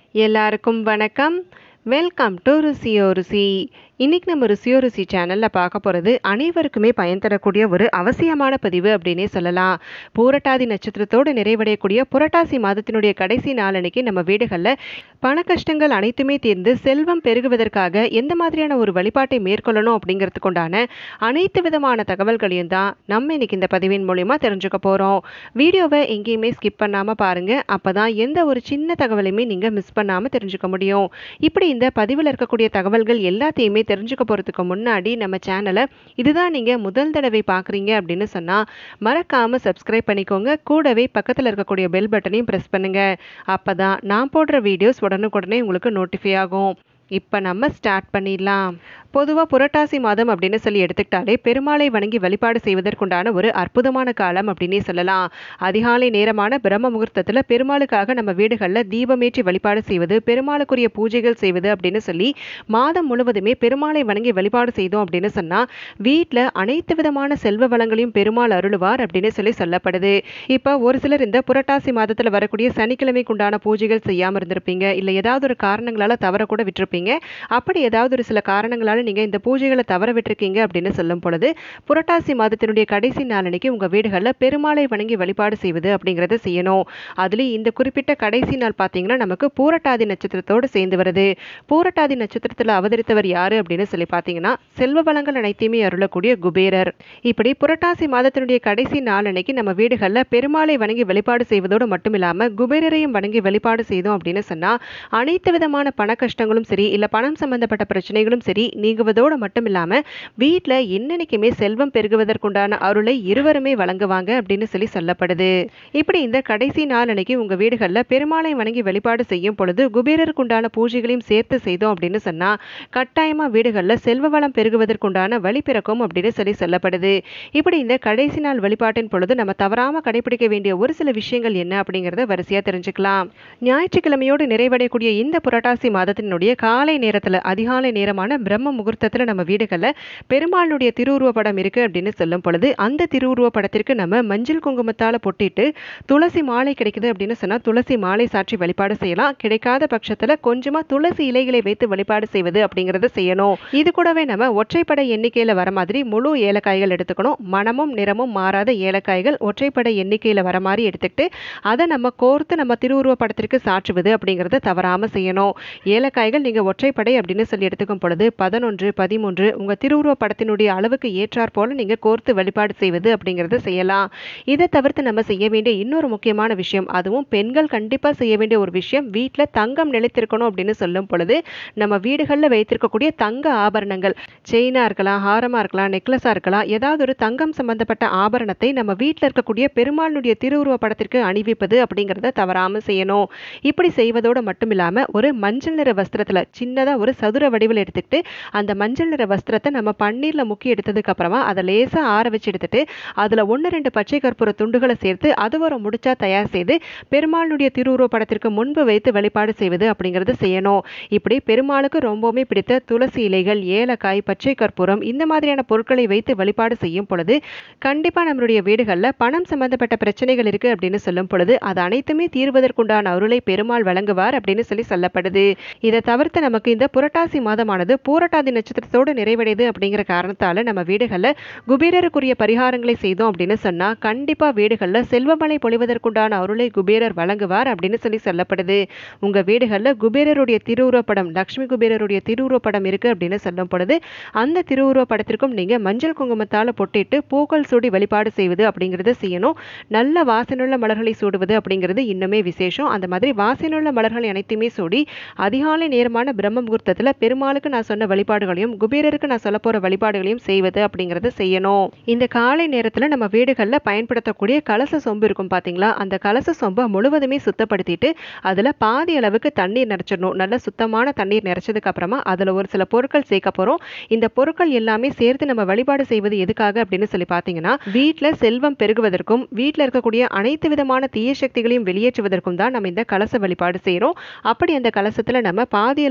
எல்லாருக்கும் வணக்கம் welcome to ருசியோ ருசி இன்னைக்கு நம்ம ருசியோ ருசி சேனலில் பார்க்க போகிறது அனைவருக்குமே பயன் தரக்கூடிய ஒரு அவசியமான பதிவு அப்படின்னே சொல்லலாம் பூரட்டாதி நட்சத்திரத்தோடு நிறைவடையக்கூடிய புரட்டாசி மாதத்தினுடைய கடைசி நாளன்னைக்கு நம்ம வீடுகளில் பண கஷ்டங்கள் அனைத்துமே தீர்ந்து செல்வம் பெருகுவதற்காக எந்த மாதிரியான ஒரு வழிபாட்டை மேற்கொள்ளணும் அப்படிங்கிறதுக்கு உண்டான அனைத்து விதமான தகவல்களையும் தான் நம்ம இன்னைக்கு இந்த பதிவின் மூலிமா தெரிஞ்சுக்க போகிறோம் வீடியோவை எங்கேயுமே ஸ்கிப் பண்ணாமல் பாருங்கள் அப்போ தான் எந்த ஒரு சின்ன தகவலையுமே நீங்கள் மிஸ் பண்ணாமல் தெரிஞ்சுக்க முடியும் இப்படி இந்த பதிவில் இருக்கக்கூடிய தகவல்கள் எல்லாத்தையுமே தெரிஞ்சுக்க போகிறதுக்கு முன்னாடி நம்ம சேனலை இதுதான் நீங்கள் முதல் தடவை பார்க்குறீங்க அப்படின்னு சொன்னால் மறக்காமல் சப்ஸ்கிரைப் பண்ணிக்கோங்க கூடவே பக்கத்தில் இருக்கக்கூடிய பெல் பட்டனையும் ப்ரெஸ் பண்ணுங்கள் அப்போ தான் நான் போடுற வீடியோஸ் உடனுக்குடனே உங்களுக்கு நோட்டிஃபை ஆகும் இப்போ நம்ம ஸ்டார்ட் பண்ணிடலாம் பொதுவாக புரட்டாசி மாதம் அப்படின்னு சொல்லி எடுத்துக்கிட்டாலே பெருமாளை வணங்கி வழிபாடு செய்வதற்குண்டான ஒரு அற்புதமான காலம் அப்படின்னே சொல்லலாம் அதிகாலை நேரமான பிரம்ம முகூர்த்தத்தில் பெருமாளுக்காக நம்ம வீடுகளில் தீபமேற்றி வழிபாடு செய்வது பெருமாளுக்குரிய பூஜைகள் செய்வது அப்படின்னு சொல்லி மாதம் முழுவதுமே பெருமாளை வணங்கி வழிபாடு செய்தோம் அப்படின்னு சொன்னால் வீட்டில் அனைத்து விதமான செல்வ வளங்களையும் பெருமாள் அருளுவார் அப்படின்னு சொல்லி சொல்லப்படுது இப்போ ஒரு சிலர் இந்த புரட்டாசி மாதத்தில் வரக்கூடிய சனிக்கிழமைக்கு உண்டான பூஜைகள் செய்யாமல் இருந்திருப்பீங்க இல்லை ஏதாவது ஒரு காரணங்களால் தவற கூட விட்டுருப்பீங்க அப்படி ஏதாவது ஒரு சில காரணங்களால் நீங்கள் இந்த பூஜைகளை தவற விட்டுருக்கீங்க அப்படின்னு சொல்லும் பொழுது புரட்டாசி மாதத்தினுடைய கடைசி நாளன்னைக்கு உங்கள் வீடுகளில் பெருமாளை வணங்கி வழிபாடு செய்வது அப்படிங்கிறத செய்யணும் அதுலேயும் இந்த குறிப்பிட்ட கடைசி நாள் பார்த்தீங்கன்னா நமக்கு பூரட்டாதி நட்சத்திரத்தோடு சேர்ந்து வருது பூரட்டாதி நட்சத்திரத்தில் அவதரித்தவர் யாரு அப்படின்னு சொல்லி பார்த்தீங்கன்னா செல்வ வளங்கள் அனைத்தையுமே அருளக்கூடிய குபேரர் இப்படி புரட்டாசி மாதத்தினுடைய கடைசி நாளன்னைக்கு நம்ம வீடுகளில் பெருமாளை வணங்கி வழிபாடு செய்வதோடு மட்டும் இல்லாமல் குபேரரையும் வணங்கி வழிபாடு செய்தோம் அப்படின்னு சொன்னால் அனைத்து விதமான பண கஷ்டங்களும் சரி இல்லை பணம் சம்பந்தப்பட்ட பிரச்சனைகளும் சரி நீங்குவதோடு மட்டும் இல்லாமல் வீட்டில் என்னன்னைக்குமே செல்வம் பெருகுவதற்குண்டான அருளை இருவருமே வழங்குவாங்க அப்படின்னு சொல்லி சொல்லப்படுது இப்படி இந்த கடைசி நாள் அன்னைக்கு உங்கள் வீடுகளில் பெருமாளை வணங்கி வழிபாடு செய்யும் பொழுது குபேரருக்குண்டான பூஜைகளையும் சேர்த்து செய்தோம் அப்படின்னு சொன்னால் கட்டாயமாக வீடுகளில் செல்வ வளம் பெருகுவதற்குண்டான வழி பிறக்கும் அப்படின்னு சொல்லி சொல்லப்படுது இப்படி இந்த கடைசி நாள் வழிபாட்டின் பொழுது நம்ம தவறாமல் கடைபிடிக்க வேண்டிய ஒரு சில விஷயங்கள் என்ன அப்படிங்கிறத வரிசையாக தெரிஞ்சுக்கலாம் ஞாயிற்றுக்கிழமையோடு நிறைவடையக்கூடிய இந்த புரட்டாசி மாதத்தினுடைய காலை நேரத்தில் அதிகாலை நேரமான பிரம்ம முகூர்த்தத்தில் நம்ம வீடுகளில் பெருமாளுடைய திருவுருவ படம் இருக்குது அப்படின்னு சொல்லும் பொழுது அந்த திருவுருவ படத்திற்கு நம்ம மஞ்சள் குங்குமத்தால் பொட்டிட்டு துளசி மாலை கிடைக்குது அப்படின்னு சொன்னால் துளசி மாலை சாற்றி வழிபாடு செய்யலாம் கிடைக்காத பட்சத்தில் கொஞ்சமாக துளசி இலைகளை வைத்து வழிபாடு செய்வது அப்படிங்கிறத செய்யணும் இது கூடவே நம்ம ஒற்றைப்படை எண்ணிக்கையில் வர மாதிரி முழு ஏலக்காய்கள் எடுத்துக்கணும் மனமும் நிறமும் மாறாத ஏலக்காய்கள் ஒற்றைப்படை எண்ணிக்கையில் வர மாதிரி எடுத்துக்கிட்டு அதை நம்ம கோர்த்து நம்ம திருவுருவ படத்திற்கு சாற்றுவது அப்படிங்கிறத தவறாமல் செய்யணும் ஏலக்காய்கள் நீங்கள் ஒற்றைப்படை அப்படின்னு சொல்லி எடுத்துக்கும் பொழுது பதினொன்று பதிமூன்று உங்கள் திருவுருவ படத்தினுடைய அளவுக்கு ஏற்றாற் போல நீங்கள் கோர்த்து வழிபாடு செய்வது அப்படிங்கிறத செய்யலாம் இதை தவிர்த்து நம்ம செய்ய வேண்டிய இன்னொரு முக்கியமான விஷயம் அதுவும் பெண்கள் கண்டிப்பாக செய்ய வேண்டிய ஒரு விஷயம் வீட்டில் தங்கம் நிலைத்திருக்கணும் அப்படின்னு சொல்லும் பொழுது நம்ம வீடுகளில் வைத்திருக்கக்கூடிய தங்க ஆபரணங்கள் செயினாக இருக்கலாம் ஹாரமாக இருக்கலாம் நெக்லஸாக இருக்கலாம் ஏதாவது ஒரு தங்கம் சம்பந்தப்பட்ட ஆபரணத்தை நம்ம வீட்டில் இருக்கக்கூடிய பெருமாளுடைய திருவுருவ படத்திற்கு அணிவிப்பது அப்படிங்கிறத தவறாமல் செய்யணும் இப்படி செய்வதோடு மட்டும் இல்லாமல் ஒரு மஞ்சள் நிற வஸ்திரத்தில் சின்னதாக ஒரு சதுர வடிவில் எடுத்துக்கிட்டு அந்த மஞ்சள் நிற வஸ்திரத்தை நம்ம பன்னீரில் முக்கி எடுத்ததுக்கு அப்புறமா அதை லேசாக ஆற வச்சு எடுத்துட்டு அதில் ஒன்று ரெண்டு பச்சை கற்பூர துண்டுகளை சேர்த்து அது ஒரு முடிச்சா தயார் செய்து பெருமாளுடைய திருவுருவ படத்திற்கு முன்பு வைத்து வழிபாடு செய்வது அப்படிங்கிறது செய்யணும் இப்படி பெருமாளுக்கு ரொம்பவுமே பிடித்த துளசி இலைகள் ஏலக்காய் பச்சை கற்பூரம் இந்த மாதிரியான பொருட்களை வைத்து வழிபாடு செய்யும் பொழுது கண்டிப்பாக நம்மளுடைய வீடுகளில் பணம் சம்பந்தப்பட்ட பிரச்சனைகள் இருக்குது அப்படின்னு சொல்லும் பொழுது அது அனைத்துமே தீர்வதற்குண்டான அருளை பெருமாள் வழங்குவார் அப்படின்னு சொல்லி சொல்லப்படுது இதை தவிர்த்து நமக்கு இந்த புரட்டாசி மாதமானது பூரட்டாதி நட்சத்திரத்தோடு நிறைவடையுது அப்படிங்கிற காரணத்தால் நம்ம வீடுகளில் குபேரருக்குரிய பரிகாரங்களை செய்தோம் அப்படின்னு சொன்னால் கண்டிப்பாக வீடுகளில் செல்வமழை பொழிவதற்குண்டான அருளை குபேரர் வழங்குவார் அப்படின்னு சொல்லி சொல்லப்படுது உங்கள் வீடுகளில் குபேரருடைய திருவுருவப்படம் லக்ஷ்மி குபேரருடைய திருவுருவப்படம் இருக்குது அப்படின்னு சொல்லும் பொழுது அந்த திருவுருவ படத்திற்கும் நீங்கள் மஞ்சள் குங்குமத்தால் பொட்டிட்டு பூக்கள் சூடி வழிபாடு செய்வது அப்படிங்கிறத செய்யணும் நல்ல வாசனுள்ள மலர்களை சூடுவது அப்படிங்கிறது இன்னுமே விசேஷம் அந்த மாதிரி வாசனுள்ள மலர்களை அனைத்துமே சூடி அதிகாலை நேரமான பிரம்ம முகூர்த்தத்தில் பெருமாளுக்கு நான் சொன்ன வழிபாடுகளையும் குபேரருக்கு நான் சொல்ல போகிற வழிபாடுகளையும் செய்வது அப்படிங்கிறத செய்யணும் இந்த காலை நேரத்தில் நம்ம வீடுகளில் பயன்படுத்தக்கூடிய கலச சொம்பு இருக்கும் பார்த்தீங்களா அந்த கலச சொம்பை முழுவதுமே சுத்தப்படுத்திட்டு அதில் பாதி அளவுக்கு தண்ணீர் நிறச்சிடணும் நல்ல சுத்தமான தண்ணீர் நிறச்சதுக்கு அப்புறமா அதில் ஒரு சில பொருட்கள் சேர்க்க போகிறோம் இந்த பொருட்கள் எல்லாமே சேர்த்து நம்ம வழிபாடு செய்வது எதுக்காக அப்படின்னு சொல்லி பார்த்தீங்கன்னா வீட்டில் செல்வம் பெருகுவதற்கும் வீட்டில் இருக்கக்கூடிய அனைத்து விதமான தீய சக்திகளையும் வெளியேற்றுவதற்கும் தான் நம்ம இந்த கலச வழிபாடு செய்கிறோம் அப்படி அந்த கலசத்தில் நம்ம பாதி அளவு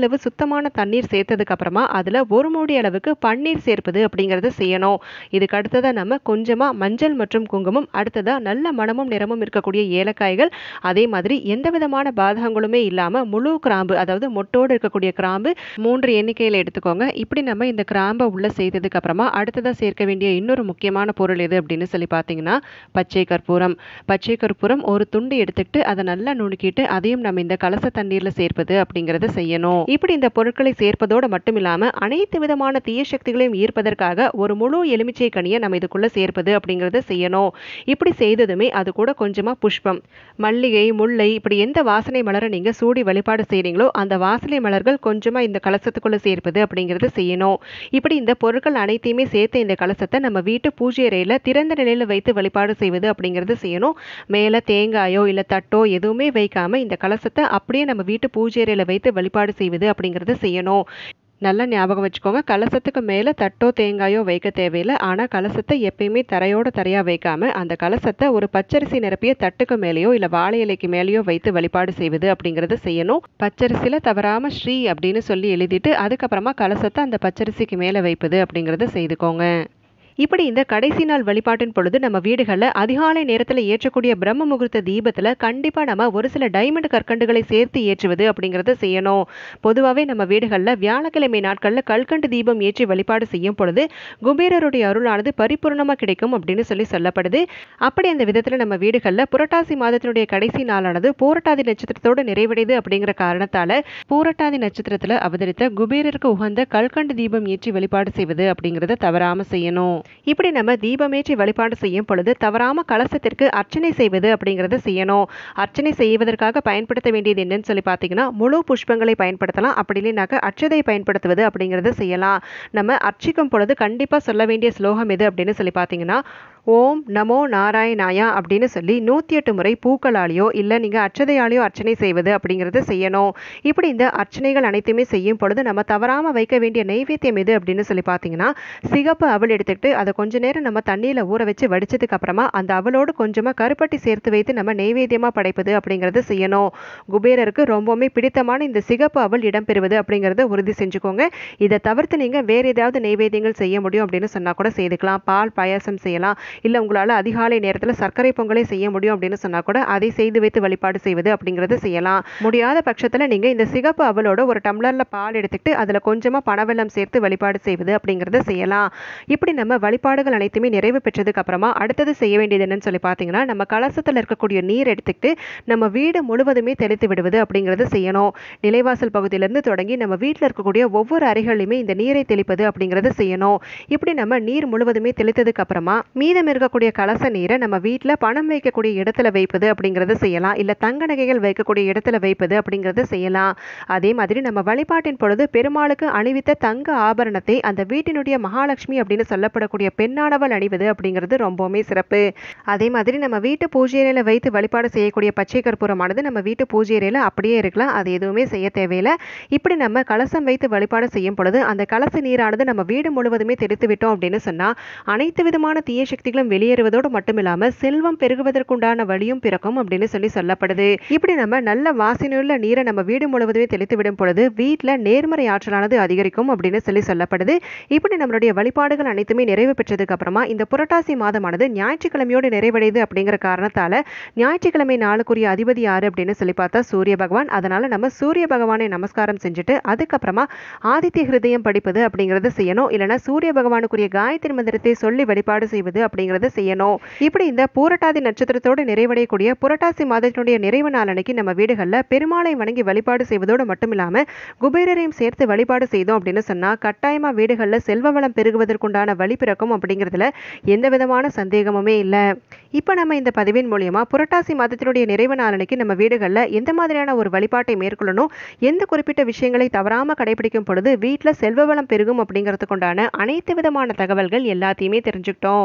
அளவு சுத்தமான தண்ணீர் சேர்த்ததுக்கு அப்புறமா அதில் ஒரு மூடி அளவுக்கு பன்னீர் சேர்ப்பது அப்படிங்கிறத செய்யணும் இதுக்கு அடுத்ததாக நம்ம கொஞ்சமாக மஞ்சள் மற்றும் குங்குமம் அடுத்ததாக நல்ல மணமும் நிறமும் இருக்கக்கூடிய ஏலக்காய்கள் அதே மாதிரி எந்த விதமான பாதகங்களுமே இல்லாமல் முழு கிராம்பு அதாவது மொட்டோடு இருக்கக்கூடிய கிராம்பு மூன்று எண்ணிக்கையில் எடுத்துக்கோங்க இப்படி நம்ம இந்த கிராம்பை உள்ளே செய்ததுக்கு அப்புறமா அடுத்ததாக சேர்க்க வேண்டிய இன்னொரு முக்கியமான பொருள் எது அப்படின்னு சொல்லி பார்த்தீங்கன்னா பச்சை கற்பூரம் பச்சை கற்பூரம் ஒரு துண்டு எடுத்துக்கிட்டு அதை நல்லா நுணுக்கிட்டு அதையும் நம்ம இந்த கலச தண்ணீரில் சேர்ப்பது அப்படிங்கிறத செய்யணும் இப்படி இந்த பொருட்களை சேர்ப்பதோடு மட்டும் இல்லாமல் அனைத்து விதமான தீய சக்திகளையும் ஈர்ப்பதற்காக ஒரு முழு எலுமிச்சை கனியை நம்ம இதுக்குள்ளே சேர்ப்பது அப்படிங்கிறத செய்யணும் இப்படி செய்ததுமே அது கூட கொஞ்சமாக புஷ்பம் மல்லிகை முல்லை இப்படி எந்த வாசனை மலரை நீங்கள் சூடி வழிபாடு செய்கிறீங்களோ அந்த வாசனை மலர்கள் கொஞ்சமாக இந்த கலசத்துக்குள்ளே சேர்ப்பது அப்படிங்கிறது செய்யணும் இப்படி இந்த பொருட்கள் அனைத்தையுமே சேர்த்து இந்த கலசத்தை நம்ம வீட்டு பூஜை அறையில் திறந்த நிலையில் வைத்து வழிபாடு செய்வது அப்படிங்கிறது செய்யணும் மேலே தேங்காயோ இல்லை தட்டோ எதுவுமே வைக்காமல் இந்த கலசத்தை அப்படியே நம்ம வீட்டு பூஜை அறையில் வைத்து வழிபாடு செய்வது அப்படிங்கிறது செய்யணும் நல்லா ஞாபகம் வச்சுக்கோங்க கலசத்துக்கு மேலே தட்டோ தேங்காயோ வைக்க தேவையில்லை ஆனால் கலசத்தை எப்பயுமே தரையோட தரையாக வைக்காமல் அந்த கலசத்தை ஒரு பச்சரிசி நிரப்பிய தட்டுக்கு மேலேயோ இல்லை வாழை இலைக்கு மேலேயோ வைத்து வழிபாடு செய்வது அப்படிங்கிறத செய்யணும் பச்சரிசியில் தவறாமல் ஸ்ரீ அப்படின்னு சொல்லி எழுதிட்டு அதுக்கப்புறமா கலசத்தை அந்த பச்சரிசிக்கு மேலே வைப்பது அப்படிங்கிறத செய்துக்கோங்க இப்படி இந்த கடைசி நாள் வழிபாட்டின் பொழுது நம்ம வீடுகளில் அதிகாலை நேரத்தில் ஏற்றக்கூடிய பிரம்ம முகூர்த்த தீபத்தில் கண்டிப்பாக நம்ம ஒரு சில டைமண்ட் கற்கண்டுகளை சேர்த்து ஏற்றுவது அப்படிங்கிறத செய்யணும் பொதுவாகவே நம்ம வீடுகளில் வியாழக்கிழமை நாட்களில் கல்கண்டு தீபம் ஏற்றி வழிபாடு செய்யும் பொழுது குபேரருடைய அருளானது பரிபூர்ணமாக கிடைக்கும் அப்படின்னு சொல்லி சொல்லப்படுது அப்படி அந்த விதத்தில் நம்ம வீடுகளில் புரட்டாசி மாதத்தினுடைய கடைசி நாளானது பூரட்டாதி நட்சத்திரத்தோடு நிறைவடையுது அப்படிங்கிற காரணத்தால் பூரட்டாதி நட்சத்திரத்தில் அவதரித்த குபேரருக்கு உகந்த கல்கண்டு தீபம் ஏற்றி வழிபாடு செய்வது அப்படிங்கிறத தவறாமல் செய்யணும் இப்படி நம்ம தீபமேற்றி வழிபாடு செய்யும் பொழுது தவறாம கலசத்திற்கு அர்ச்சனை செய்வது அப்படிங்கிறத செய்யணும் அர்ச்சனை செய்வதற்காக பயன்படுத்த வேண்டியது என்னன்னு சொல்லி பார்த்தீங்கன்னா முழு புஷ்பங்களை பயன்படுத்தலாம் அப்படி இல்லைனாக்க அச்சதை பயன்படுத்துவது அப்படிங்கிறத செய்யலாம் நம்ம அர்ச்சிக்கும் பொழுது கண்டிப்பாக சொல்ல வேண்டிய ஸ்லோகம் எது அப்படின்னு சொல்லி பார்த்தீங்கன்னா ஓம் நமோ நாராயணாயா அப்படின்னு சொல்லி நூற்றி எட்டு முறை பூக்களாலேயோ இல்லை நீங்கள் அச்சதையாலேயோ அர்ச்சனை செய்வது அப்படிங்கிறத செய்யணும் இப்படி இந்த அர்ச்சனைகள் அனைத்துமே செய்யும் பொழுது நம்ம தவறாமல் வைக்க வேண்டிய நைவேத்தியம் எது அப்படின்னு சொல்லி பார்த்தீங்கன்னா சிகப்பு அவல் எடுத்துக்கிட்டு அதை கொஞ்ச நேரம் நம்ம தண்ணியில் ஊற வச்சு வடிச்சதுக்கு அப்புறமா அந்த அவலோடு கொஞ்சமாக கருப்பட்டி சேர்த்து வைத்து நம்ம நைவேத்தியமாக படைப்பது அப்படிங்கிறத செய்யணும் குபேரருக்கு ரொம்பவுமே பிடித்தமான இந்த சிகப்பு அவல் இடம்பெறுவது அப்படிங்கிறத உறுதி செஞ்சுக்கோங்க இதை தவிர்த்து நீங்கள் வேறு ஏதாவது நைவேத்தியங்கள் செய்ய முடியும் அப்படின்னு சொன்னால் கூட செய்துக்கலாம் பால் பாயாசம் செய்யலாம் இல்லை உங்களால் அதிகாலை நேரத்தில் சர்க்கரை பொங்கலை செய்ய முடியும் அப்படின்னு சொன்னால் கூட அதை செய்து வைத்து வழிபாடு செய்வது அப்படிங்கிறது செய்யலாம் முடியாத பட்சத்தில் நீங்கள் இந்த சிகப்பு அவலோட ஒரு டம்ளரில் பால் எடுத்துக்கிட்டு அதில் கொஞ்சமாக பனவெல்லம் சேர்த்து வழிபாடு செய்வது அப்படிங்கிறத செய்யலாம் இப்படி நம்ம வழிபாடுகள் அனைத்துமே நிறைவு பெற்றதுக்கு அப்புறமா அடுத்தது செய்ய வேண்டியது என்னன்னு சொல்லி பார்த்தீங்கன்னா நம்ம கலசத்தில் இருக்கக்கூடிய நீர் எடுத்துக்கிட்டு நம்ம வீடு முழுவதுமே தெளித்து விடுவது அப்படிங்கிறத செய்யணும் நிலைவாசல் பகுதியிலேருந்து தொடங்கி நம்ம வீட்டில் இருக்கக்கூடிய ஒவ்வொரு அறைகளிலுமே இந்த நீரை தெளிப்பது அப்படிங்கிறத செய்யணும் இப்படி நம்ம நீர் முழுவதுமே தெளித்ததுக்கு அப்புறமா மீதம் இருக்கக்கூடிய கலச நீரை நம்ம வீட்டில் பணம் வைக்கக்கூடிய இடத்துல வைப்பது அப்படிங்கிறத செய்யலாம் இல்லை தங்க நகைகள் வைக்கக்கூடிய இடத்துல வைப்பது அப்படிங்கிறத செய்யலாம் அதே மாதிரி நம்ம வழிபாட்டின் பொழுது பெருமாளுக்கு அணிவித்த தங்க ஆபரணத்தை அந்த வீட்டினுடைய மகாலட்சுமி அப்படின்னு சொல்லப்படக்கூடிய பெண்ணானவள் அணிவது அப்படிங்கிறது ரொம்பவுமே சிறப்பு அதே மாதிரி நம்ம வீட்டு பூஜை அறையில் வைத்து வழிபாடு செய்யக்கூடிய பச்சை கற்பூரமானது நம்ம வீட்டு பூஜை அறையில் அப்படியே இருக்கலாம் அது எதுவுமே செய்ய தேவையில்லை இப்படி நம்ம கலசம் வைத்து வழிபாடு செய்யும் பொழுது அந்த கலச நீரானது நம்ம வீடு முழுவதுமே தெளித்து விட்டோம் அப்படின்னு சொன்னால் அனைத்து விதமான தீய சக்திகளும் வெளியேறுவதோடு மட்டும் இல்லாமல் செல்வம் பெருகுவதற்குண்டான வழியும் பிறக்கும் அப்படின்னு சொல்லி சொல்லப்படுது இப்படி நம்ம நல்ல வாசனையுள்ள நீரை நம்ம வீடு முழுவதுமே தெளித்து விடும் பொழுது வீட்டில் நேர்மறை ஆற்றலானது அதிகரிக்கும் அப்படின்னு சொல்லி சொல்லப்படுது இப்படி நம்மளுடைய வழிபாடுகள் அனைத்துமே நிறைவு பெற்றதுக்கு அப்புறமா இந்த புரட்டாசி மாதமானது ஞாயிற்றுக்கிழமையோடு நிறைவடையுது அப்படிங்கிற காரணத்தால ஞாயிற்றுக்கிழமை நாளுக்குரிய அதிபதி யாரு அப்படின்னு சொல்லி பார்த்தா சூரிய பகவான் அதனால நம்ம சூரிய பகவானை நமஸ்காரம் செஞ்சுட்டு அதுக்கப்புறமா ஆதித்ய ஹிருதயம் படிப்பது அப்படிங்கிறத செய்யணும் இல்லைன்னா சூரிய பகவானுக்குரிய காயத்ரி மந்திரத்தை சொல்லி வழிபாடு செய்வது அப்படிங்கிறத செய்யணும் இப்படி இந்த பூரட்டாதி நட்சத்திரத்தோடு நிறைவடையக்கூடிய புரட்டாசி மாதத்தினுடைய நிறைவு நாள் அன்னைக்கு நம்ம வீடுகளில் பெருமாளை வணங்கி வழிபாடு செய்வதோடு மட்டும் இல்லாமல் குபேரரையும் சேர்த்து வழிபாடு செய்தோம் அப்படின்னு சொன்னால் கட்டாயமாக வீடுகளில் செல்வ வளம் பெருகுவதற்குண்டான வழி பிறக்கும் அப்படிங்கிறதுல எந்த விதமான சந்தேகமுமே இல்லை இப்போ நம்ம இந்த பதிவின் மூலியமா புரட்டாசி மாதத்தினுடைய நிறைவு நாள் அன்னைக்கு நம்ம வீடுகளில் எந்த மாதிரியான ஒரு வழிபாட்டை மேற்கொள்ளணும் எந்த குறிப்பிட்ட விஷயங்களை தவறாமல் கடைபிடிக்கும் பொழுது வீட்டில் செல்வ வளம் பெருகும் அப்படிங்கிறதுக்குண்டான அனைத்து விதமான தகவல்கள் எல்லாத்தையுமே தெரிஞ்சுக்கிட்டோம்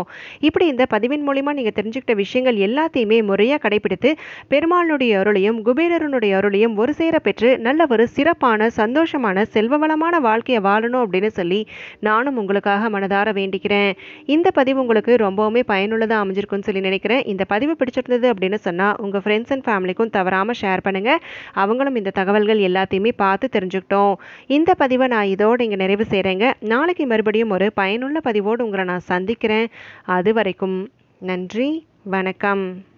இப்படி இந்த பதிவின் மூலிமா நீங்கள் தெரிஞ்சுக்கிட்ட விஷயங்கள் எல்லாத்தையுமே முறையாக கடைபிடித்து பெருமாளுடைய அருளையும் குபேரனுடைய அருளையும் ஒரு சேர பெற்று நல்ல ஒரு சிறப்பான சந்தோஷமான செல்வ வளமான வாழ்க்கையை வாழணும் அப்படின்னு சொல்லி நானும் உங்களுக்காக மனதார வேண்டிக்கிறேன் இந்த பதிவு உங்களுக்கு ரொம்பவுமே பயனுள்ளதாக அமைஞ்சிருக்குன்னு சொல்லி நினைக்கிறேன் இந்த பதிவு பிடிச்சிருந்தது அப்படின்னு சொன்னால் உங்கள் ஃப்ரெண்ட்ஸ் அண்ட் ஃபேமிலிக்கும் தவறாமல் ஷேர் பண்ணுங்கள் அவங்களும் இந்த தகவல்கள் எல்லாத்தையுமே பார்த்து தெரிஞ்சுக்கிட்டோம் இந்த பதிவை நான் இதோடு இங்கே நிறைவு செய்கிறேங்க நாளைக்கு மறுபடியும் ஒரு பயனுள்ள பதிவோடு உங்களை நான் சந்திக்கிறேன் அது வரைக்கும் நன்றி வணக்கம்